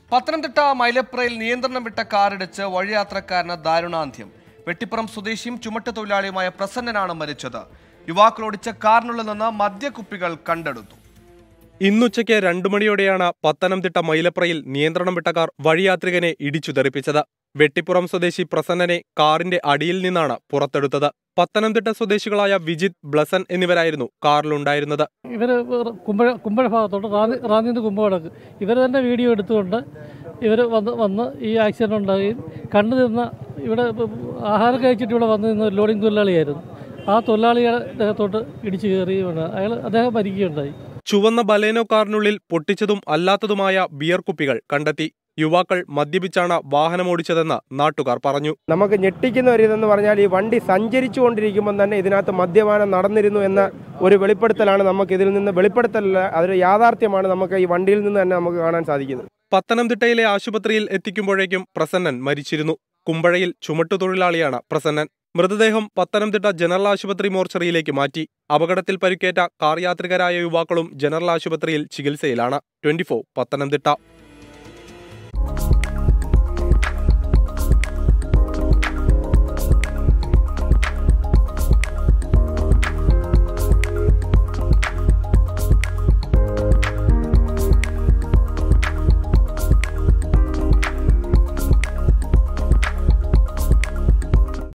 പത്തനംതിട്ട മൈലപ്രയിൽ നിയന്ത്രണം വിട്ട കാറിടിച്ച് വഴിയാത്രക്കാരന് ദാരുണാന്ത്യം വെട്ടിപ്പുറം സ്വദേശിയും ചുമട്ട് തൊഴിലാളിയുമായ പ്രസന്നനാണ് മരിച്ചത് യുവാക്കളോടിച്ച കാറിനുള്ളിൽ നിന്ന് മദ്യക്കുപ്പികൾ കണ്ടെടുത്തു ഇന്നുച്ചയ്ക്ക് രണ്ടു മണിയോടെയാണ് പത്തനംതിട്ട മൈലപ്രയിൽ നിയന്ത്രണം വിട്ട കാർ വഴിയാത്രികനെ ഇടിച്ചു തെറിപ്പിച്ചത് വെട്ടിപ്പുറം സ്വദേശി പ്രസന്നനെ കാറിന്റെ അടിയിൽ നിന്നാണ് പുറത്തെടുത്തത് പത്തനംതിട്ട സ്വദേശികളായ വിജിത് ബ്ലസൻ എന്നിവരായിരുന്നു കാറിലുണ്ടായിരുന്നത് ഇവർ കുമ്പഴ കുമ്പഴ ഭാഗത്തോട്ട് റാന്നി റാന്നിന്ന് കുമ്പകടക്ക് ഇവർ തന്നെ വീഡിയോ എടുത്തുകൊണ്ട് ഇവർ വന്ന് വന്ന് ഈ ആക്സിഡൻ്റ് ഉണ്ടാകുകയും കണ്ടു നിന്ന ഇവിടെ ആഹാരം കഴിച്ചിട്ട് ഇവിടെ വന്ന് നിന്ന ഒരു ലോഡിംഗ് തൊഴിലാളിയായിരുന്നു ആ തൊഴിലാളിയുടെ ദേഹത്തോട്ട് ഇടിച്ചു കയറിയുമാണ് അയാൾ അദ്ദേഹം മരിക്കുകയുണ്ടായി ചുവന്ന ബലേനോ കാറിനുള്ളിൽ പൊട്ടിച്ചതും അല്ലാത്തതുമായ ബിയർ കുപ്പികൾ കണ്ടെത്തി യുവാക്കൾ മദ്യപിച്ചാണ് വാഹനമോടിച്ചതെന്ന് നാട്ടുകാർ പറഞ്ഞു നമുക്ക് ഞെട്ടിക്കുന്ന ഒരു ഇതെന്ന് പറഞ്ഞാൽ ഈ വണ്ടി സഞ്ചരിച്ചു കൊണ്ടിരിക്കുമ്പോൾ തന്നെ ഇതിനകത്ത് മദ്യപാനം നടന്നിരുന്നു എന്ന ഒരു വെളിപ്പെടുത്തലാണ് നമുക്ക് ഇതിൽ നിന്ന് വെളിപ്പെടുത്തലല്ല അതൊരു യാഥാർത്ഥ്യമാണ് നമുക്ക് ഈ വണ്ടിയിൽ നിന്ന് തന്നെ നമുക്ക് കാണാൻ സാധിക്കുന്നത് പത്തനംതിട്ടയിലെ ആശുപത്രിയിൽ എത്തിക്കുമ്പോഴേക്കും പ്രസന്നൻ മരിച്ചിരുന്നു കുമ്പഴയിൽ ചുമട്ടുതൊഴിലാളിയാണ് പ്രസന്നൻ മൃതദേഹം പത്തനംതിട്ട ജനറൽ ആശുപത്രി മോർച്ചറിയിലേക്ക് മാറ്റി അപകടത്തിൽ പരിക്കേറ്റ കാർ യാത്രികരായ യുവാക്കളും ജനറൽ ആശുപത്രിയിൽ ചികിത്സയിലാണ് ട്വന്റി പത്തനംതിട്ട